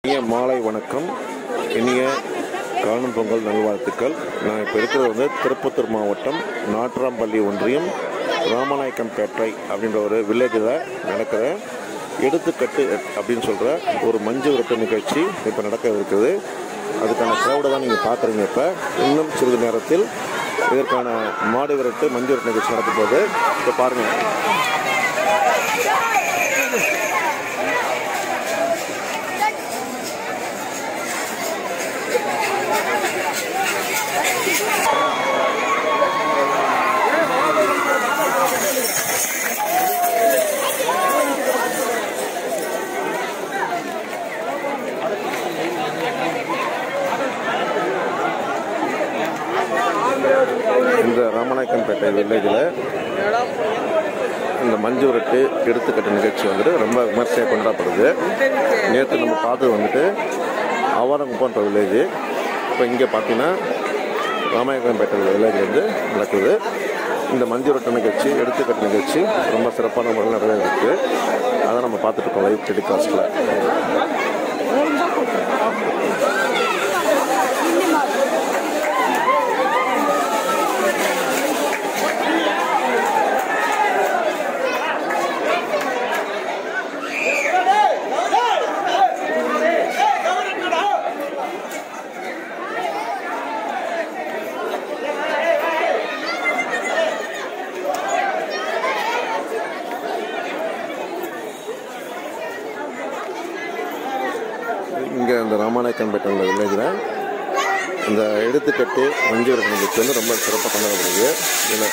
இனிய மாலை வணக்கம் இனிய காணும் பொங்கல் நல்வாழ்த்துக்கள் நான் இப்போ இருக்கிறது வந்து திருப்பத்தூர் மாவட்டம் நாட்ராம்பள்ளி ஒன்றியம் ராமநாயக்கம்பேட்டை அப்படின்ற ஒரு வில்லேஜில் நடக்கிற எடுத்துக்கட்டு அப்படின்னு சொல்கிற ஒரு மஞ்சு விரட்டு நிகழ்ச்சி இப்போ நடக்க இருக்குது அதுக்கான க்ரௌடை தான் நீங்கள் பார்க்குறீங்க இப்போ இன்னும் சிறிது நேரத்தில் இதற்கான மாடு விரட்டு மஞ்சு விரட்டு நிகழ்ச்சி நடக்க போகுது இப்போ பாருங்கள் இந்த ராமநாயக்கம்பேட்டை வில்லேஜில் இந்த மஞ்சு விரட்டு எடுத்துக்கட்டு நிகழ்ச்சி வந்துட்டு ரொம்ப விமர்சையாக கொண்டாடப்படுது நேற்று நம்ம பார்த்தது வந்துட்டு அவரங்குப்பன்ற வில்லேஜ் இப்போ இங்கே பார்த்தீங்கன்னா ராமாயக்கம்பேட்டை வில்லேஜ் வந்து நடக்குது இந்த மஞ்சு விரட்டு நிகழ்ச்சி எடுத்துக்கட்டு நிகழ்ச்சி ரொம்ப சிறப்பான முறையில் நிறைய இருக்குது அதை நம்ம பார்த்துட்டு இருக்கோம் லைவ் டெலிகாஸ்ட்டில் இங்கே இந்த ராமாநாயக்கன்பேட்டை உள்ள வில்லேஜில் இந்த எடுத்துக்கட்டு மஞ்சு விரட்டு நிகழ்ச்சி வந்து ரொம்ப சிறப்பாக கொண்டாடப்படுது இதில்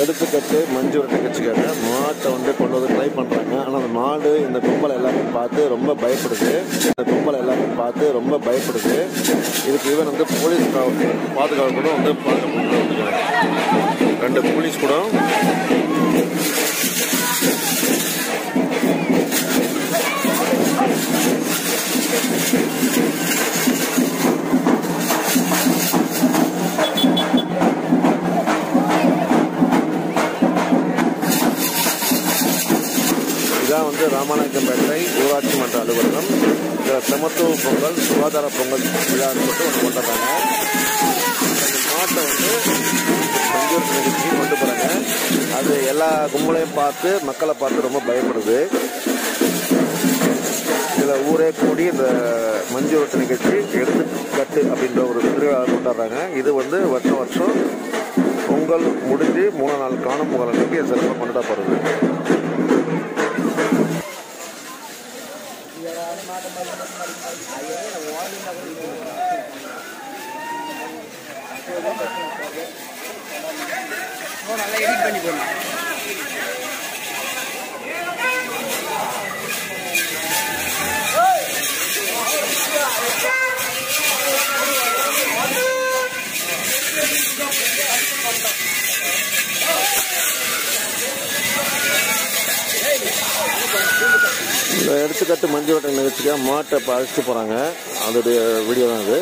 எடுத்துக்கட்டு மஞ்சு நிகழ்ச்சிக்காக மாட்டை வந்து கொண்டு வந்து ட்ரை பண்ணுறாங்க ஆனால் அந்த மாடு இந்த கும்பலை எல்லாமே பார்த்து ரொம்ப பயப்படுது இந்த கும்பலை எல்லாமே பார்த்து ரொம்ப பயப்படுது இதுக்கு இவன் வந்து போலீஸ் பாதுகாப்பு கூட வந்து பாதுகாப்பு வந்துருக்காங்க ரெண்டு போலீஸ் கூட இதான் வந்து ராமநாயக்கம்பேட்டை ஊராட்சி மன்ற அலுவலகம் இதில் சமத்துவ பொங்கல் சுகாதார பொங்கல் விழான்னு சொல்லிட்டு ஒன்று கொண்டாடுறாங்க அந்த மாட்டை வந்து மஞ்சூர் நிகழ்ச்சி கொண்டு போகிறாங்க அது எல்லா கும்பலையும் பார்த்து மக்களை பார்த்து ரொம்ப பயப்படுது இதில் ஊரே கூடி இந்த மஞ்சூரட்டு நிகழ்ச்சி எடுத்துக்கட்டு அப்படின்ற ஒரு திருவிழா கொண்டாடுறாங்க இது வந்து வருஷம் வருஷம் பொங்கல் முடிஞ்சு மூணு நாள் காணும் பொங்கல் அன்னைக்கு சிறப்பாக கொண்டாடப்படுது நல்லா எடிட் பண்ணி போடணும் இந்த எடுத்துக்கட்டு மஞ்சள் வட்ட நிகழ்ச்சிக்காக மாட்டை இப்போ அழைச்சிட்டு போகிறாங்க அதோடைய வீடியோ தான் இது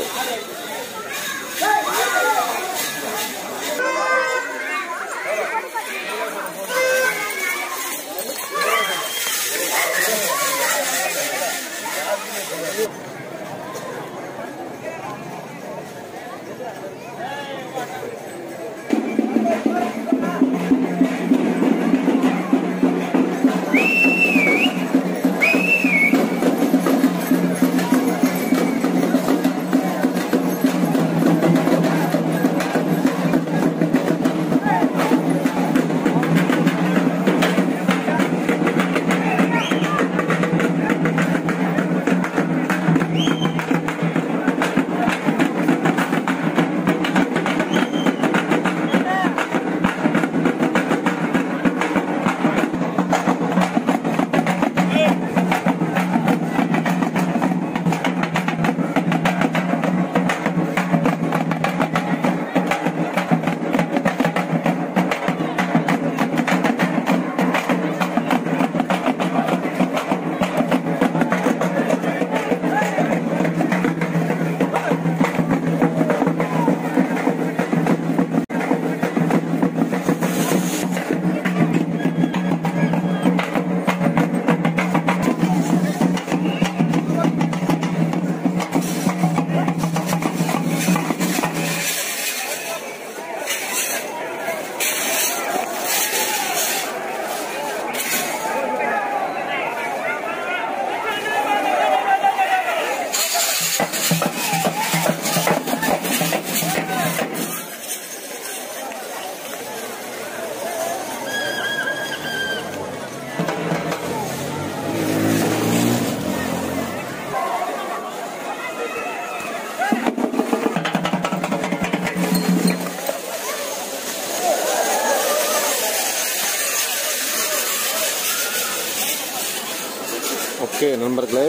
ஓகே நண்பர்களே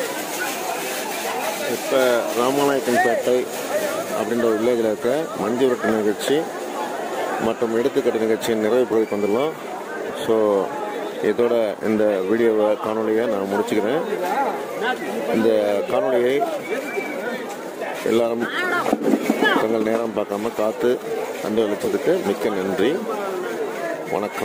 இப்போ ராமநாயக்கன்பேட்டை அப்படின்ற ஒரு வில்லேஜில் இருக்க மஞ்சு விரட்டு நிகழ்ச்சி மற்றும் எடுத்துக்கட்டு நிகழ்ச்சியின் நிறைவு பகுதிக்கு வந்துடலாம் ஸோ இதோட இந்த வீடியோவை காணொலியை நான் முடிச்சுக்கிறேன் இந்த காணொலியை எல்லாரும் தங்கள் நேரம் பார்க்காம காத்து கண்டு அளிப்பதுக்கு மிக்க நன்றி வணக்கம்